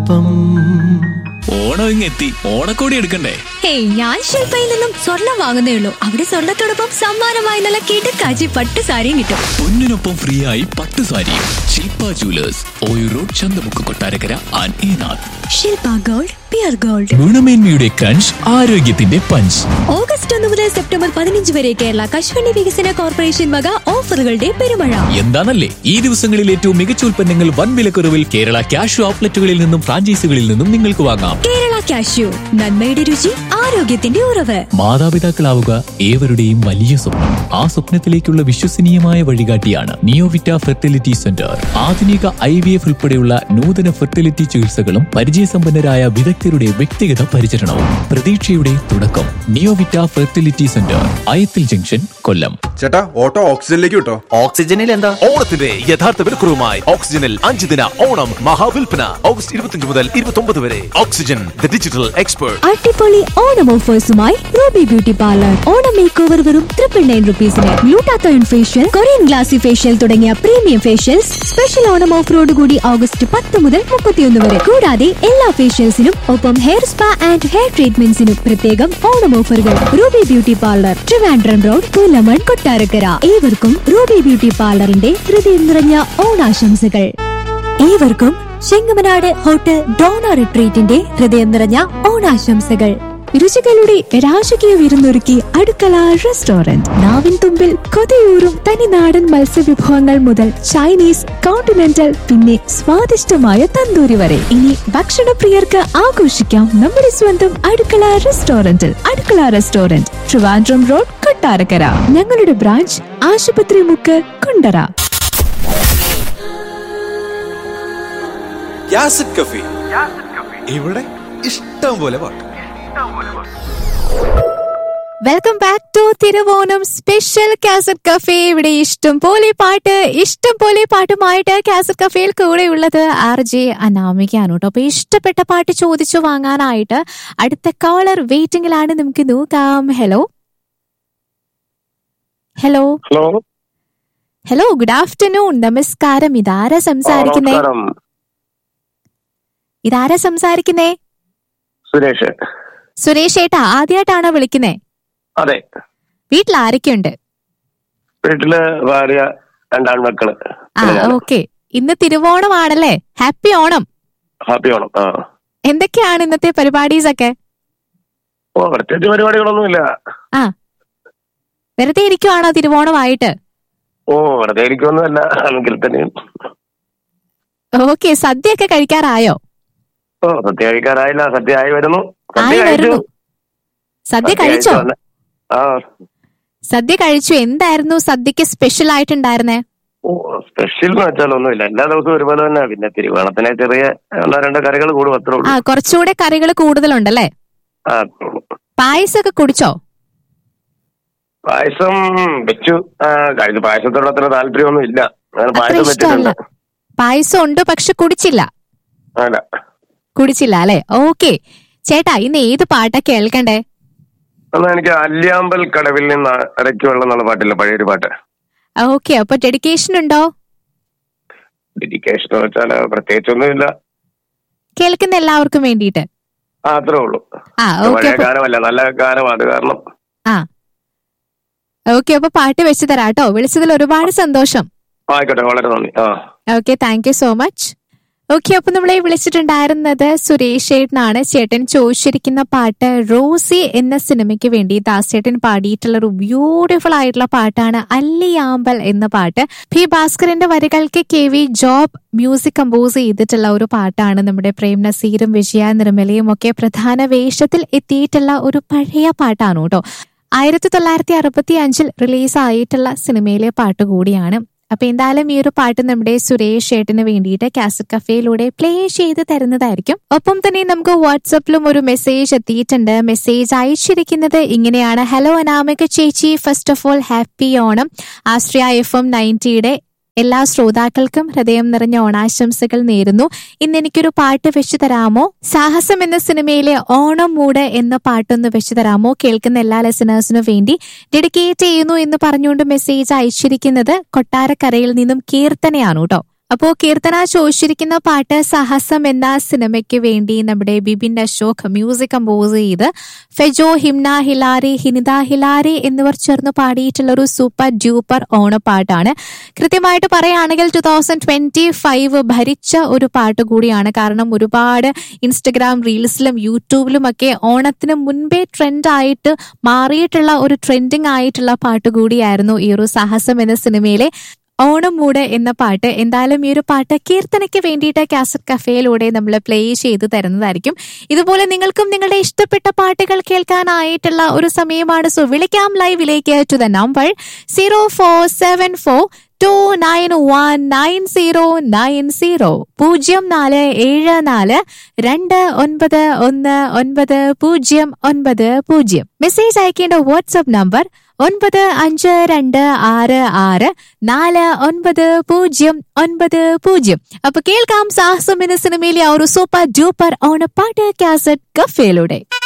ഓണത്തിനൊപ്പം ഓണം ഇങ്ങെത്തി ഓണക്കോടി എടുക്കണ്ടേ ഹേയ് ഞാൻ ശില്പയിൽ നിന്നും സ്വർണം വാങ്ങുന്നേ ഉള്ളൂ അവിടെ സ്വർണത്തോടൊപ്പം സമ്മാനമായി നല്ല കിടക്കാച്ചി പട്ട് സാരിയും കിട്ടും പൊന്നിനൊപ്പം ഫ്രീ ആയി പട്ട് sari Shilpa jewellers Oyoor road Chanthamukku Kottarakkara and Enath Shilpa gold pure gold ഗുണമേന്മയുടെ ക്രഞ്ച് ആരോഗ്യത്തിന്റെ പഞ്ച് ഓഗസ്റ്റ് ഒന്ന് മുതൽ സെപ്റ്റംബർ പതിനഞ്ച് വരെ കേരള കശുവണ്ടി വികസന കോർപ്പറേഷൻ വക ഓഫറുകളുടെ പെരുമഴ എന്താണല്ലേ ഈ ദിവസങ്ങളിൽ ഏറ്റവും മികച്ച ഉൽപ്പന്നങ്ങൾ വൻ വിലക്കുറവിൽ കേരള ക്യാഷ് ഔട്ട്ലെറ്റുകളിൽ നിന്നും ഫ്രാഞ്ചൈസികളിൽ നിന്നും നിങ്ങൾക്ക് വാങ്ങാം കേരള കാഷ്യൂ നന്മയുടെ രുചി ആരോഗ്യത്തിന്റെ ഉറവ് മാതാപിതാക്കളാവുക ഏവരുടെയും വലിയ സ്വപ്നം ആ സ്വപ്നത്തിലേക്കുള്ള വിശ്വസനീയമായ വഴികാട്ടിയാണ് നിയോവിറ്റ ഫെർട്ടിലിറ്റി സെന്റർ ആധുനിക ഐ വി എഫ് ഉൾപ്പെടെയുള്ള നൂതന ഫെർട്ടിലിറ്റി ചികിത്സകളും പരിചയസമ്പന്നരായ വിദഗ്ധരുടെ വ്യക്തിഗത പരിചരണവും പ്രതീക്ഷയുടെ തുടക്കം Neovita fertility centre Ayathil junction Kollam ചേട്ടാ ഓട്ടോ ഓക്സിജനിലേക്ക് വിട്ടോ ഓക്സിജനിൽ എന്താ ഓണത്തിന്റെ യഥാർത്ഥ വിലക്കുറവുമായി ഓക്സിജനിൽ അഞ്ച് ദിന ഓണം മഹാവിൽപ്പന ഓഗസ്റ്റ് ഇരുപത്തിയഞ്ച് മുതൽ ഇരുപത്തി വരെ ഓക്സിജൻ ദ ഡിജിറ്റൽ എക്സ്പേർട്ട് അട്ടിപ്പൊളി ഓണം ഓഫേഴ്സുമായി Ruby beauty parlour Onam makeover വെറും ട്രിപ്പിൾ നയൻ റുപ്പീസിന് glutathione facial Korean glassy facial തുടങ്ങിയ പ്രീമിയം ഫേഷ്യൽസ് സ്പെഷ്യൽ ഓണം ഓഫറോട് കൂടി ഓഗസ്റ്റ് പത്ത് മുതൽ മുപ്പത്തിയൊന്ന് വരെ കൂടാതെ എല്ലാ ഫേഷ്യൽസിനും ഒപ്പം ഹെയർ സ്പാ ആൻഡ് ഹെയർ ട്രീറ്റ്മെന്റ്സിനും പ്രത്യേകം ഓണം ഓഫറുകൾ Ruby beauty parlour Trivandrum road Poolamon Kottarakkara ഏവർക്കും റൂബി ബ്യൂട്ടി പാർലറിന്റെ ഹൃദയം നിറഞ്ഞ ഓണാശംസകൾ ഏവർക്കും ചെങ്ങമനാട് ഹോട്ടൽ ഡോണ റിട്രീറ്റിന്റെ ഹൃദയം നിറഞ്ഞ ഓണാശംസകൾ രുചികളുടെ രാജകീയ വിരുന്നൊരുക്കി അടുക്കള റെസ്റ്റോറന്റ് നാവിൻ തുമ്പിൽ കൊതിയൂറും തനിനാടൻ മത്സ്യവിഭവങ്ങൾ മുതൽ ചൈനീസ് കോണ്ടിനെന്റൽ പിന്നെ സ്വാദിഷ്ടമായ തന്തൂരി വരെ ഇനി ഭക്ഷണപ്രിയർക്ക് ആഘോഷിക്കാം നമ്മുടെ സ്വന്തം അടുക്കള റെസ്റ്റോറന്റിൽ അടുക്കള റെസ്റ്റോറന്റ് ട്രിവാൻഡ്രം റോഡ് കൊട്ടാരക്കര ഞങ്ങളുടെ ബ്രാഞ്ച് ആശുപത്രി മുക്ക് കുണ്ടറ യാസിഡ് കഫി ഇവിടെ ഇഷ്ടം പോലെ പാട്ട് welcome back to Thiruvonam special cassette cafe ഇവിടെ ഇഷ്ടം പോലെ പാട്ട് ഇഷ്ടം പോലെ പാട്ടുമായിട്ട് കാസറ്റ് കഫേയിൽ കൂടെ ഉള്ളത് ആർ ജെ അനാമികയാണ് കേട്ടോ അപ്പൊ ഇഷ്ടപ്പെട്ട പാട്ട് ചോദിച്ചു വാങ്ങാനായിട്ട് അടുത്ത കോളർ വെയിറ്റിംഗിലാണ് നമുക്ക് നോക്കാം hello hello hello hello good afternoon നമസ്കാരം ഇതാരാ സംസാരിക്കുന്നേ നമസ്കാരം ഇതാരാ സംസാരിക്കുന്നേ സുരേഷ് സുരേഷ് ഏട്ടാ ആദ്യമായിട്ടാണോ വിളിക്കുന്നേ അതെ വീട്ടിൽ ആരൊക്കെയുണ്ട് വീട്ടില് ഭാര്യ രണ്ടാൺ മക്കള് ആ ഓക്കെ ഇന്ന് തിരുവോണമാണല്ലേ ഹാപ്പി ഓണം ഹാപ്പി ഓണം ആ എന്തൊക്കെയാണ് ഇന്നത്തെ പരിപാടീസ് ഒക്കെ ഓ പ്രത്യേകിച്ച് പരിപാടികളൊന്നുമില്ല ആ വെറുതെ ഇരിക്കുവാണോ തിരുവോണമായിട്ട് ഓ വെറുതെ ഇരിക്കൊന്നുമല്ല എങ്കിൽ തന്നെ ഓക്കെ സദ്യയൊക്കെ കഴിക്കാറായോ ഓ സദ്യ കഴിക്കാറായില്ല സദ്യ ആയി വരുന്നു ആയി സദ്യ കഴിച്ചു വരുന്നു സദ്യ സദ്യ കഴിച്ചോ വന്ന്- ആ സദ്യ കഴിച്ചു എന്തായിരുന്നു സദ്യക്ക് സ്പെഷ്യൽ ആയിട്ടുണ്ടായിരുന്നേ ഓ സ്പെഷ്യൽ എന്ന് വെച്ചാൽ ഒന്നുമില്ല എല്ലാ ദിവസവും ഒരുപോലെ തന്നെ പിന്നെ തിരുവോണത്തിന് ചെറിയ ഒന്നോ രണ്ടോ കറികൾ കൂടും അത്രേ ആ ഉള്ളൂ കുറച്ചുകൂടെ കറികൾ കൂടുതലുണ്ടല്ലേ ആ അത്രേ ഉള്ളൂ പായസമൊക്കെ കുടിച്ചോ പായസം വെച്ചു ആ കഴിഞ്ഞ പായസത്തോട് അത്ര താല്പര്യമൊന്നും ഇല്ല അങ്ങനെ അത്ര പായസം ഇഷ്ടമല്ല വെച്ചിട്ടുണ്ട് പായസം ഉണ്ട് പക്ഷെ കുടിച്ചില്ല അല്ല കുടിച്ചില്ല അല്ലെ ഓക്കെ ചേട്ടാ ഇന്ന് ഏത് പാട്ടാ കേൾക്കണ്ടേ എന്നാ എനിക്ക് അല്യാമ്പൽ കടവിൽ നിന്ന് ഇടയ്ക്ക് വെള്ളം എന്നുള്ള പാട്ടില്ല പഴയൊരു പാട്ട് ഓക്കെ അപ്പൊ ഡെഡിക്കേഷൻ ഉണ്ടോ ഡെഡിക്കേഷൻ എന്ന് വെച്ചാൽ പ്രത്യേകിച്ചൊന്നുമില്ല കേൾക്കുന്ന എല്ലാവർക്കും വേണ്ടിയിട്ട് ആ അത്രേ ഉള്ളൂ ആ ഓക്കെ പഴയ ഗാനമല്ല നല്ല ഗാനമാണ് അത് കാരണം ഓക്കെ അപ്പൊ പാട്ട് വെച്ച് തരാട്ടോ വിളിച്ചതിൽ ഒരുപാട് സന്തോഷം ആയിക്കോട്ടെ വളരെ നന്ദി ആ okay thank you so much okay അപ്പൊ നമ്മളെ വിളിച്ചിട്ടുണ്ടായിരുന്നത് സുരേഷ് ചേട്ടനാണ് ചേട്ടൻ ചോദിച്ചിരിക്കുന്ന പാട്ട് റോസി എന്ന സിനിമയ്ക്ക് വേണ്ടി ദാസേട്ടൻ പാടിയിട്ടുള്ള ഒരു ബ്യൂട്ടിഫുൾ ആയിട്ടുള്ള പാട്ടാണ് അല്ലിയാമ്പൽ എന്ന പാട്ട് പി ഭാസ്കറിന്റെ വരികൾക്ക് K V Job music compose ചെയ്തിട്ടുള്ള ഒരു പാട്ടാണ് നമ്മുടെ പ്രേം നസീറും വിജയ നിർമ്മലയും ഒക്കെ പ്രധാന വേഷത്തിൽ എത്തിയിട്ടുള്ള ഒരു പഴയ പാട്ടാണ് കേട്ടോ ആയിരത്തി തൊള്ളായിരത്തി അറുപത്തി അഞ്ചിൽ റിലീസായിട്ടുള്ള സിനിമയിലെ പാട്ട് കൂടിയാണ് അപ്പൊ എന്തായാലും ഈ ഒരു പാട്ട് നമ്മുടെ സുരേഷ് ചേട്ടന് വേണ്ടിയിട്ട് കാസറ്റ് കഫേയിലൂടെ പ്ലേ ചെയ്ത് തരുന്നതായിരിക്കും ഒപ്പം തന്നെ നമുക്ക് വാട്സപ്പിലും ഒരു മെസ്സേജ് എത്തിയിട്ടുണ്ട് മെസ്സേജ് അയച്ചിരിക്കുന്നത് ഇങ്ങനെയാണ് ഹലോ അനാമിക ചേച്ചി first of all happy Onam Ashraya F M നയൻറ്റിയുടെ എല്ലാ ശ്രോതാക്കൾക്കും ഹൃദയം നിറഞ്ഞ ഓണാശംസകൾ നേരുന്നു ഇന്ന് എനിക്കൊരു പാട്ട് വെച്ചു തരാമോ സാഹസം എന്ന സിനിമയിലെ ഓണം മൂട് എന്ന പാട്ടൊന്ന് വെച്ചു തരാമോ കേൾക്കുന്ന എല്ലാ ലെസനേഴ്സിനും വേണ്ടി ഡെഡിക്കേറ്റ് ചെയ്യുന്നു എന്ന് പറഞ്ഞുകൊണ്ട് മെസ്സേജ് അയച്ചിരിക്കുന്നത് കൊട്ടാരക്കരയിൽ നിന്നും കീർത്തനയാണ് കേട്ടോ അപ്പോ കീർത്തന ചോദിച്ചിരിക്കുന്ന പാട്ട് സാഹസം എന്ന സിനിമയ്ക്ക് വേണ്ടി നമ്മുടെ ബിപിൻ അശോക് മ്യൂസിക് കമ്പോസ് ചെയ്ത് ഫെജോ ഹിംന ഹിലാരി ഹിനിത ഹിലാരി എന്നിവർ ചേർന്ന് പാടിയിട്ടുള്ള ഒരു സൂപ്പർ ഡ്യൂപ്പർ ഓണപ്പാട്ടാണ് കൃത്യമായിട്ട് പറയുകയാണെങ്കിൽ ടു തൗസൻഡ് ട്വന്റി ഫൈവ് ഭരിച്ച ഒരു പാട്ട് കൂടിയാണ് കാരണം ഒരുപാട് ഇൻസ്റ്റഗ്രാം റീൽസിലും യൂട്യൂബിലും ഒക്കെ ഓണത്തിന് മുൻപേ ട്രെൻഡ് ആയിട്ട് മാറിയിട്ടുള്ള ഒരു ട്രെൻഡിങ് ആയിട്ടുള്ള പാട്ട് കൂടിയായിരുന്നു ഈ ഒരു സാഹസം എന്ന സിനിമയിലെ ഓണം മൂട് എന്ന പാട്ട് എന്തായാലും ഈ ഒരു പാട്ട് കീർത്തനയ്ക്ക് വേണ്ടിയിട്ട് കാസറ്റ് കഫേയിലൂടെ നമ്മൾ പ്ലേ ചെയ്ത് തരുന്നതായിരിക്കും ഇതുപോലെ നിങ്ങൾക്കും നിങ്ങളുടെ ഇഷ്ടപ്പെട്ട പാട്ടുകൾ കേൾക്കാനായിട്ടുള്ള ഒരു സമയമാണ് സോ വിളിക്കാം ലൈവിലേക്ക് to the number zero four seven four two nine one nine zero nine zero പൂജ്യം നാല് ഏഴ് നാല് രണ്ട് ഒൻപത് ഒന്ന് ഒൻപത് പൂജ്യം ഒൻപത് പൂജ്യം മെസ്സേജ് അയക്കേണ്ട വാട്സ്ആപ്പ് നമ്പർ ഒൻപത് അഞ്ച് രണ്ട് ആറ് ആറ് നാല് ഒൻപത് പൂജ്യം ഒൻപത് പൂജ്യം അപ്പൊ കേൾക്കാം സാഹസം എന്ന സിനിമയിലെ ആ ഒരു സൂപ്പർ ഡ്യൂപ്പർ ഓണപ്പാട്ട് കാസറ്റ് കഫേയിലൂടെ